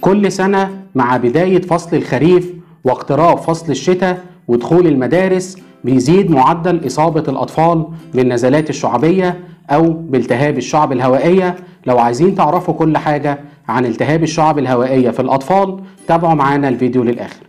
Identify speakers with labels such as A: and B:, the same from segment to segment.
A: كل سنة مع بداية فصل الخريف واقتراب فصل الشتاء ودخول المدارس بيزيد معدل إصابة الأطفال بالنزلات الشعبية أو بالتهاب الشعب الهوائية لو عايزين تعرفوا كل حاجة عن التهاب الشعب الهوائية في الأطفال تابعوا معانا الفيديو للآخر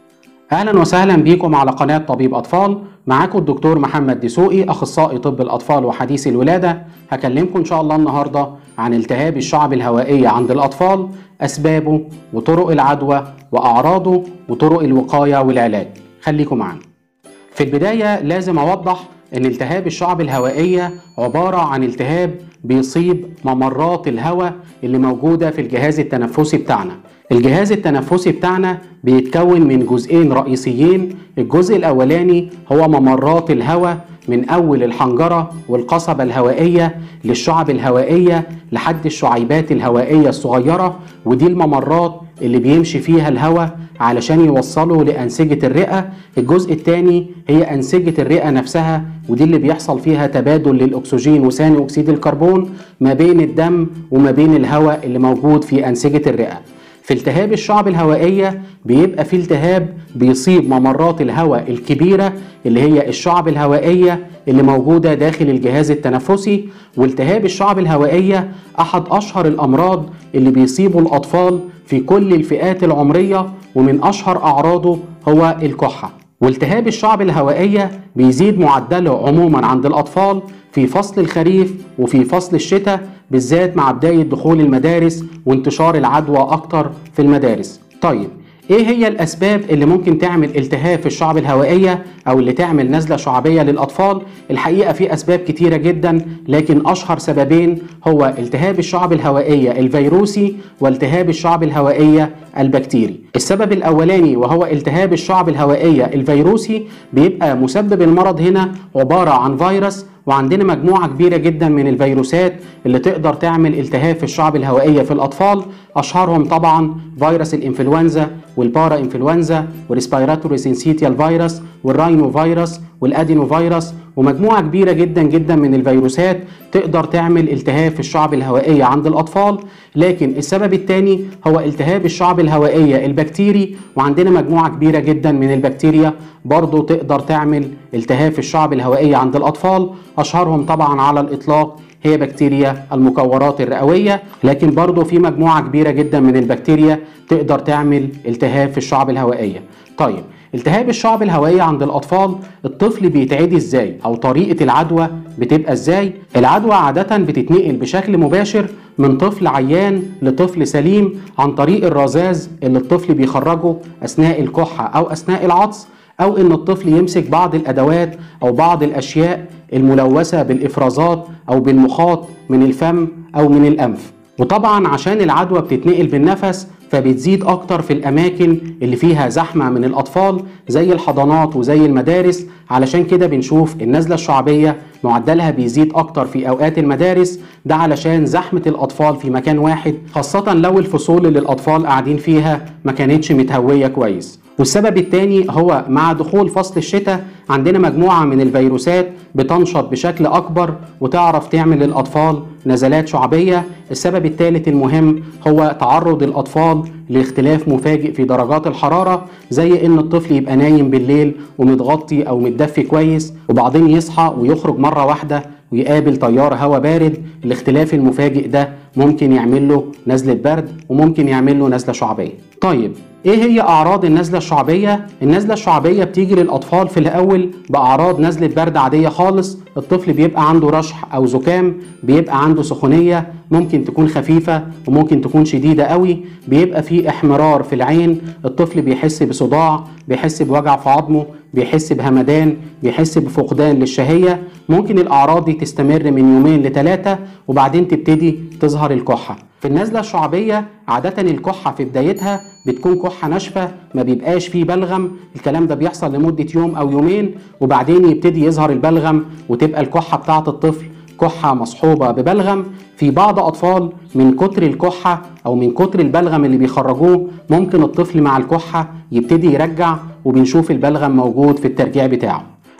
A: اهلا وسهلا بيكم على قناه طبيب اطفال معاكم الدكتور محمد دسوقي اخصائي طب الاطفال وحديث الولاده هكلمكم ان شاء الله النهارده عن التهاب الشعب الهوائيه عند الاطفال اسبابه وطرق العدوى واعراضه وطرق الوقايه والعلاج خليكم معانا في البدايه لازم اوضح ان التهاب الشعب الهوائيه عباره عن التهاب بيصيب ممرات الهواء اللي موجوده في الجهاز التنفسي بتاعنا الجهاز التنفسي بتاعنا بيتكون من جزئين رئيسيين الجزء الاولاني هو ممرات الهواء من اول الحنجره والقصبه الهوائيه للشعب الهوائيه لحد الشعيبات الهوائيه الصغيره ودي الممرات اللي بيمشي فيها الهواء علشان يوصله لأنسجة الرئة الجزء الثاني هي أنسجة الرئة نفسها ودي اللي بيحصل فيها تبادل للأكسجين وثاني أكسيد الكربون ما بين الدم وما بين الهواء اللي موجود في أنسجة الرئة في التهاب الشعب الهوائية بيبقى في التهاب بيصيب ممرات الهواء الكبيرة اللي هي الشعب الهوائية اللي موجودة داخل الجهاز التنفسي والتهاب الشعب الهوائية أحد أشهر الأمراض اللي بيصيبوا الأطفال في كل الفئات العمرية ومن أشهر أعراضه هو الكحة والتهاب الشعب الهوائية بيزيد معدله عموما عند الأطفال في فصل الخريف وفي فصل الشتاء بالذات مع بداية دخول المدارس وانتشار العدوى أكتر في المدارس طيب ايه هي الاسباب اللي ممكن تعمل التهاب في الشعب الهوائيه او اللي تعمل نزله شعبيه للاطفال الحقيقه في اسباب كتيره جدا لكن اشهر سببين هو التهاب الشعب الهوائيه الفيروسي والتهاب الشعب الهوائيه البكتيري السبب الاولاني وهو التهاب الشعب الهوائيه الفيروسي بيبقى مسبب المرض هنا عباره عن فيروس وعندنا مجموعة كبيرة جدا من الفيروسات اللي تقدر تعمل التهاب في الشعب الهوائية في الأطفال أشهرهم طبعا فيروس الإنفلونزا والبارا إنفلونزا والريسبيراتوري سينسيتيال فيروس والراينو فيروس والأدينو فيروس ومجموعة كبيرة جدا جدا من الفيروسات تقدر تعمل التهاب في الشعب الهوائية عند الأطفال لكن السبب الثاني هو التهاب الشعب الهوائية البكتيري وعندنا مجموعة كبيرة جدا من البكتيريا برضو تقدر تعمل التهاب في الشعب الهوائية عند الأطفال أشهرهم طبعا على الإطلاق هي بكتيريا المكورات الرئوية لكن برضو في مجموعة كبيرة جدا من البكتيريا تقدر تعمل التهاب في الشعب الهوائية طيب التهاب الشعب الهوائية عند الأطفال الطفل بيتعدي ازاي أو طريقة العدوى بتبقى ازاي العدوى عادة بتتنقل بشكل مباشر من طفل عيان لطفل سليم عن طريق الرذاذ اللي الطفل بيخرجه أثناء الكحة أو أثناء العطس أو إن الطفل يمسك بعض الأدوات أو بعض الأشياء الملوثة بالإفرازات أو بالمخاط من الفم أو من الأنف وطبعا عشان العدوى بتتنقل بالنفس فبتزيد اكتر في الاماكن اللي فيها زحمه من الاطفال زي الحضانات وزي المدارس علشان كده بنشوف النزله الشعبيه معدلها بيزيد اكتر في اوقات المدارس ده علشان زحمه الاطفال في مكان واحد خاصه لو الفصول اللي الاطفال قاعدين فيها ما كانتش متهويه كويس والسبب الثاني هو مع دخول فصل الشتاء عندنا مجموعة من الفيروسات بتنشط بشكل أكبر وتعرف تعمل للأطفال نزلات شعبية السبب الثالث المهم هو تعرض الأطفال لاختلاف مفاجئ في درجات الحرارة زي إن الطفل يبقى نايم بالليل ومتغطي أو متدفي كويس وبعدين يصحى ويخرج مرة واحدة ويقابل تيار هواء بارد الاختلاف المفاجئ ده ممكن يعمل له نزلة برد وممكن يعمل له نزلة شعبية طيب ايه هي اعراض النزله الشعبيه النزله الشعبيه بتيجي للاطفال في الاول باعراض نزله برد عاديه خالص الطفل بيبقى عنده رشح او زكام بيبقى عنده سخونيه ممكن تكون خفيفه وممكن تكون شديده قوي بيبقى في احمرار في العين الطفل بيحس بصداع بيحس بوجع في عظمه بيحس بهمدان بيحس بفقدان للشهيه ممكن الاعراض دي تستمر من يومين لثلاثه وبعدين تبتدي تظهر الكحه في النزلة الشعبية عادة الكحة في بدايتها بتكون كحة ناشفة ما بيبقاش فيه بلغم الكلام ده بيحصل لمدة يوم أو يومين وبعدين يبتدي يظهر البلغم وتبقى الكحة بتاعة الطفل كحة مصحوبة ببلغم في بعض أطفال من كتر الكحة أو من كتر البلغم اللي بيخرجوه ممكن الطفل مع الكحة يبتدي يرجع وبنشوف البلغم موجود في الترجيع بتاعه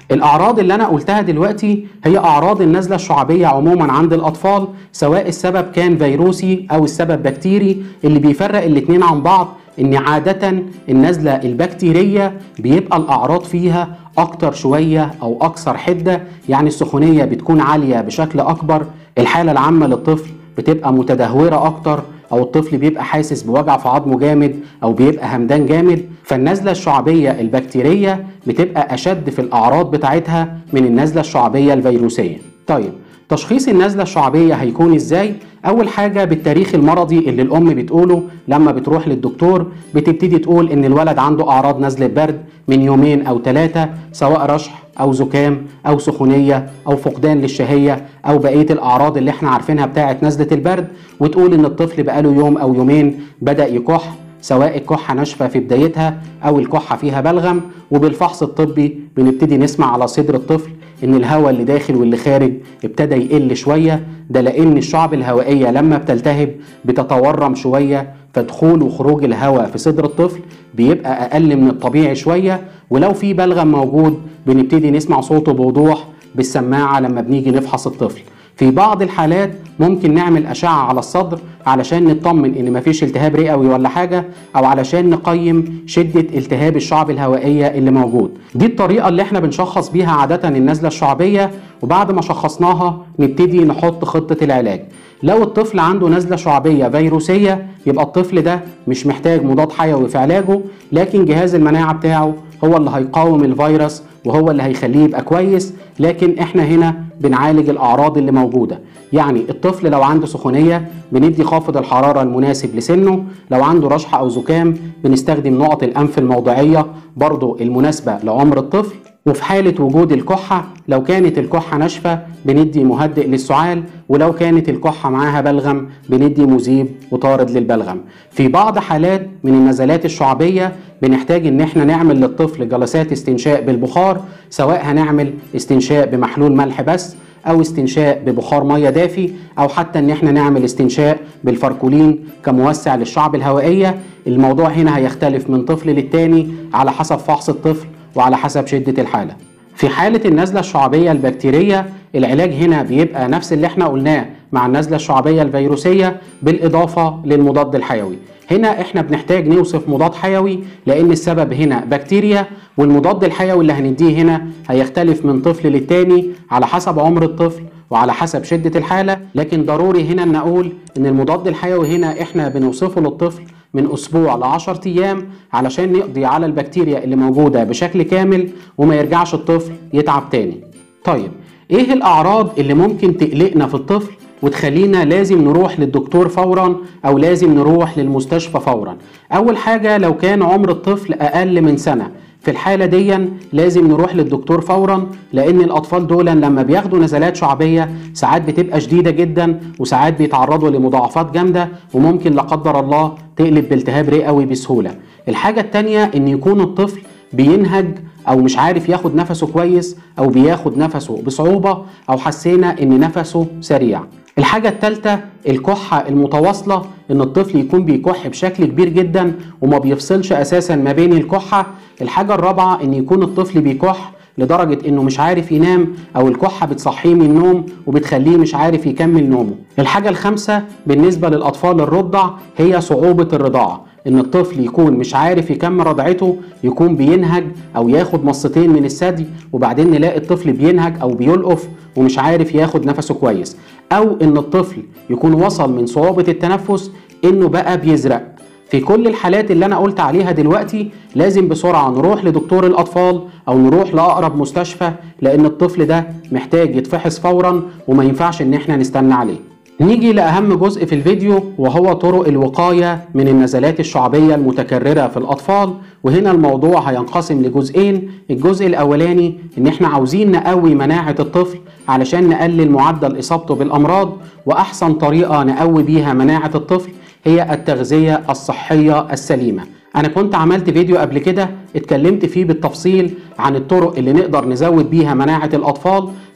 A: الأعراض اللي أنا قلتها دلوقتي هي أعراض النزلة الشعبية عموما عند الأطفال سواء السبب كان فيروسي أو السبب بكتيري اللي بيفرق الاتنين عن بعض إن عادة النزلة البكتيرية بيبقى الأعراض فيها أكتر شوية أو أكثر حدة يعني السخونية بتكون عالية بشكل أكبر الحالة العامة للطفل بتبقى متدهورة أكتر او الطفل بيبقى حاسس بوجع في عظمه جامد او بيبقى همدان جامد فالنزله الشعبيه البكتيريه بتبقى اشد في الاعراض بتاعتها من النزله الشعبيه الفيروسيه طيب تشخيص النزله الشعبيه هيكون ازاي اول حاجه بالتاريخ المرضي اللي الام بتقوله لما بتروح للدكتور بتبتدي تقول ان الولد عنده اعراض نزله برد من يومين او ثلاثه سواء رشح او زكام او سخونيه او فقدان للشهيه او بقيه الاعراض اللي احنا عارفينها بتاعه نزله البرد وتقول ان الطفل بقاله يوم او يومين بدا يكح سواء الكحة ناشفة في بدايتها أو الكحة فيها بلغم وبالفحص الطبي بنبتدي نسمع على صدر الطفل إن الهواء اللي داخل واللي خارج ابتدى يقل شوية ده لأن الشعب الهوائية لما بتلتهب بتتورم شوية فدخول وخروج الهواء في صدر الطفل بيبقى أقل من الطبيعي شوية ولو في بلغم موجود بنبتدي نسمع صوته بوضوح بالسماعة لما بنيجي نفحص الطفل في بعض الحالات ممكن نعمل أشعة على الصدر علشان نطمن إن مفيش التهاب رئوي ولا حاجة أو علشان نقيم شدة التهاب الشعب الهوائية اللي موجود دي الطريقة اللي احنا بنشخص بيها عادة النزلة الشعبية وبعد ما شخصناها نبتدي نحط خطة العلاج لو الطفل عنده نزلة شعبية فيروسية يبقى الطفل ده مش محتاج مضاد حيوي في علاجه لكن جهاز المناعة بتاعه هو اللي هيقاوم الفيروس وهو اللي هيخليه يبقى كويس لكن احنا هنا بنعالج الاعراض اللي موجوده يعني الطفل لو عنده سخونيه بندي خافض الحراره المناسب لسنه لو عنده رشح او زكام بنستخدم نقط الانف الموضعيه برضو المناسبه لعمر الطفل وفي حالة وجود الكحة لو كانت الكحة ناشفة بندي مهدئ للسعال ولو كانت الكحة معاها بلغم بندي مذيب وطارد للبلغم في بعض حالات من النزلات الشعبية بنحتاج ان احنا نعمل للطفل جلسات استنشاء بالبخار سواء هنعمل استنشاء بمحلول ملح بس او استنشاء ببخار ميه دافي او حتى ان احنا نعمل استنشاء بالفركولين كموسع للشعب الهوائيه الموضوع هنا هيختلف من طفل للتاني على حسب فحص الطفل وعلى حسب شدة الحالة في حالة النزلة الشعبية البكتيرية العلاج هنا بيبقى نفس اللي احنا قلناه مع النزلة الشعبية الفيروسية بالإضافة للمضاد الحيوي هنا احنا بنحتاج نوصف مضاد حيوي لأن السبب هنا بكتيريا والمضاد الحيوي اللي هنديه هنا هيختلف من طفل للتاني على حسب عمر الطفل وعلى حسب شدة الحالة لكن ضروري هنا نقول ان المضاد الحيوي هنا احنا بنوصفه للطفل من اسبوع ل 10 ايام علشان نقضي على البكتيريا اللي موجوده بشكل كامل وما يرجعش الطفل يتعب تاني. طيب ايه الاعراض اللي ممكن تقلقنا في الطفل وتخلينا لازم نروح للدكتور فورا او لازم نروح للمستشفى فورا. اول حاجه لو كان عمر الطفل اقل من سنه في الحالة دي لازم نروح للدكتور فورا لأن الأطفال دول لما بياخدوا نزلات شعبية ساعات بتبقى شديدة جدا وساعات بيتعرضوا لمضاعفات جامدة وممكن لا قدر الله تقلب بالتهاب رئوي بسهولة. الحاجة التانية إن يكون الطفل بينهج او مش عارف ياخد نفسه كويس او بياخد نفسه بصعوبة او حسينا ان نفسه سريع الحاجة التالتة الكحة المتواصلة ان الطفل يكون بيكح بشكل كبير جدا وما بيفصلش اساسا ما بين الكحة الحاجة الرابعة ان يكون الطفل بيكح لدرجة انه مش عارف ينام او الكحة بتصحيه من النوم وبتخليه مش عارف يكمل نومه الحاجة الخامسة بالنسبة للاطفال الرضع هي صعوبة الرضاعة ان الطفل يكون مش عارف يكمل رضعته يكون بينهج او ياخد مصتين من الثدي وبعدين نلاقي الطفل بينهج او بيلقف ومش عارف ياخد نفسه كويس او ان الطفل يكون وصل من صعوبة التنفس انه بقى بيزرق في كل الحالات اللي انا قلت عليها دلوقتي لازم بسرعة نروح لدكتور الاطفال او نروح لاقرب مستشفى لان الطفل ده محتاج يتفحص فورا وما ينفعش ان احنا نستنى عليه نيجي لأهم جزء في الفيديو وهو طرق الوقاية من النزلات الشعبية المتكررة في الأطفال وهنا الموضوع هينقسم لجزئين الجزء الأولاني إن إحنا عاوزين نقوي مناعة الطفل علشان نقلل معدل إصابته بالأمراض وأحسن طريقة نقوي بيها مناعة الطفل هي التغذية الصحية السليمة أنا كنت عملت فيديو قبل كده اتكلمت فيه بالتفصيل عن الطرق اللي نقدر نزود بيها مناعة الأطفال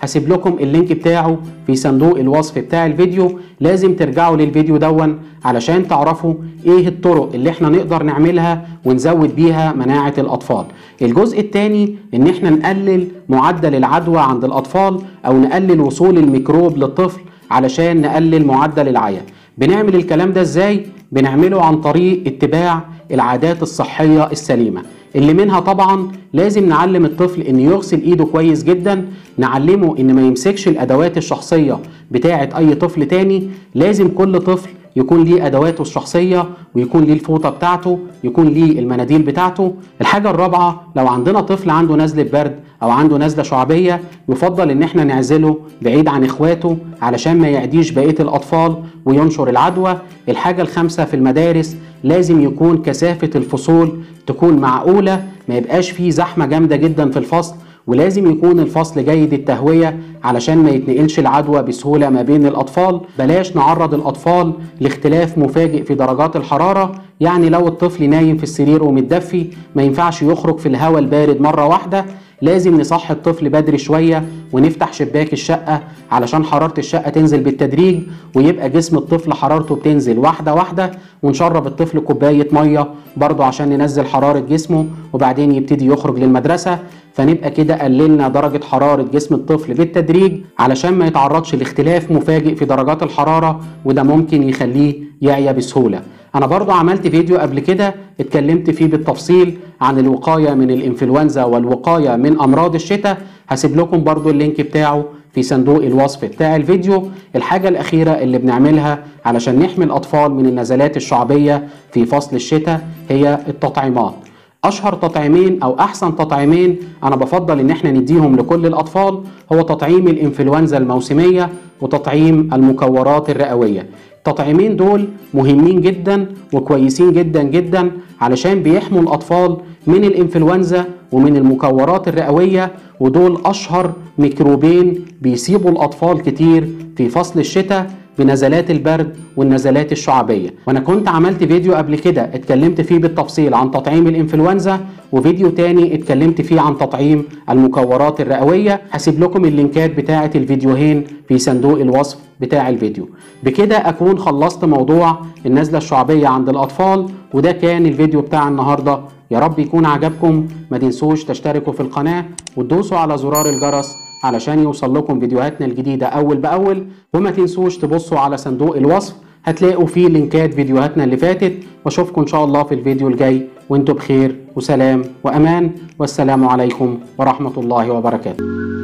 A: هسيب لكم اللينك بتاعه في صندوق الوصف بتاع الفيديو لازم ترجعوا للفيديو دون علشان تعرفوا ايه الطرق اللي احنا نقدر نعملها ونزود بيها مناعة الاطفال الجزء الثاني ان احنا نقلل معدل العدوى عند الاطفال او نقلل وصول الميكروب للطفل علشان نقلل معدل العيا بنعمل الكلام ده ازاي بنعمله عن طريق اتباع العادات الصحية السليمة اللي منها طبعا لازم نعلم الطفل ان يغسل ايده كويس جدا نعلمه ان ما يمسكش الادوات الشخصية بتاعة اي طفل تاني لازم كل طفل يكون ليه ادواته الشخصيه ويكون ليه الفوطه بتاعته يكون ليه المناديل بتاعته الحاجه الرابعه لو عندنا طفل عنده نزله برد او عنده نزله شعبيه يفضل ان احنا نعزله بعيد عن اخواته علشان ما يعديش بقيه الاطفال وينشر العدوى الحاجه الخامسه في المدارس لازم يكون كثافه الفصول تكون معقوله ما يبقاش فيه زحمه جامده جدا في الفصل ولازم يكون الفصل جيد التهوية علشان ما يتنقلش العدوى بسهولة ما بين الأطفال بلاش نعرض الأطفال لاختلاف مفاجئ في درجات الحرارة يعني لو الطفل نايم في السرير ومتدفي ما ينفعش يخرج في الهواء البارد مرة واحدة لازم نصحي الطفل بدري شوية ونفتح شباك الشقة علشان حرارة الشقة تنزل بالتدريج ويبقى جسم الطفل حرارته بتنزل واحدة واحدة ونشرب الطفل كوباية مية برضو عشان ننزل حرارة جسمه وبعدين يبتدي يخرج للمدرسة فنبقى كده قللنا درجة حرارة جسم الطفل بالتدريج علشان ما يتعرضش لاختلاف مفاجئ في درجات الحرارة وده ممكن يخليه يعيا بسهولة انا برضو عملت فيديو قبل كده اتكلمت فيه بالتفصيل عن الوقاية من الانفلونزا والوقاية من امراض الشتاء هسيب لكم برضو اللينك بتاعه في صندوق الوصف بتاع الفيديو الحاجة الأخيرة اللي بنعملها علشان نحمي الأطفال من النزلات الشعبية في فصل الشتاء هي التطعيمات اشهر تطعيمين او احسن تطعيمين انا بفضل ان احنا نديهم لكل الاطفال هو تطعيم الانفلونزا الموسميه وتطعيم المكورات الرئويه التطعيمين دول مهمين جدا وكويسين جدا جدا علشان بيحموا الاطفال من الانفلونزا ومن المكورات الرئويه ودول اشهر ميكروبين بيصيبوا الاطفال كتير في فصل الشتاء بنزلات البرد والنزلات الشعبيه وانا كنت عملت فيديو قبل كده اتكلمت فيه بالتفصيل عن تطعيم الانفلونزا وفيديو تاني اتكلمت فيه عن تطعيم المكورات الرئويه هسيب لكم اللينكات بتاعه الفيديوهين في صندوق الوصف بتاع الفيديو بكده اكون خلصت موضوع النزله الشعبيه عند الاطفال وده كان الفيديو بتاع النهارده يا رب يكون عجبكم ما تنسوش تشتركوا في القناه وتدوسوا على زرار الجرس علشان يوصل لكم فيديوهاتنا الجديدة أول بأول وما تنسوش تبصوا على صندوق الوصف هتلاقوا فيه لينكات فيديوهاتنا اللي فاتت واشوفكم إن شاء الله في الفيديو الجاي وانتم بخير وسلام وأمان والسلام عليكم ورحمة الله وبركاته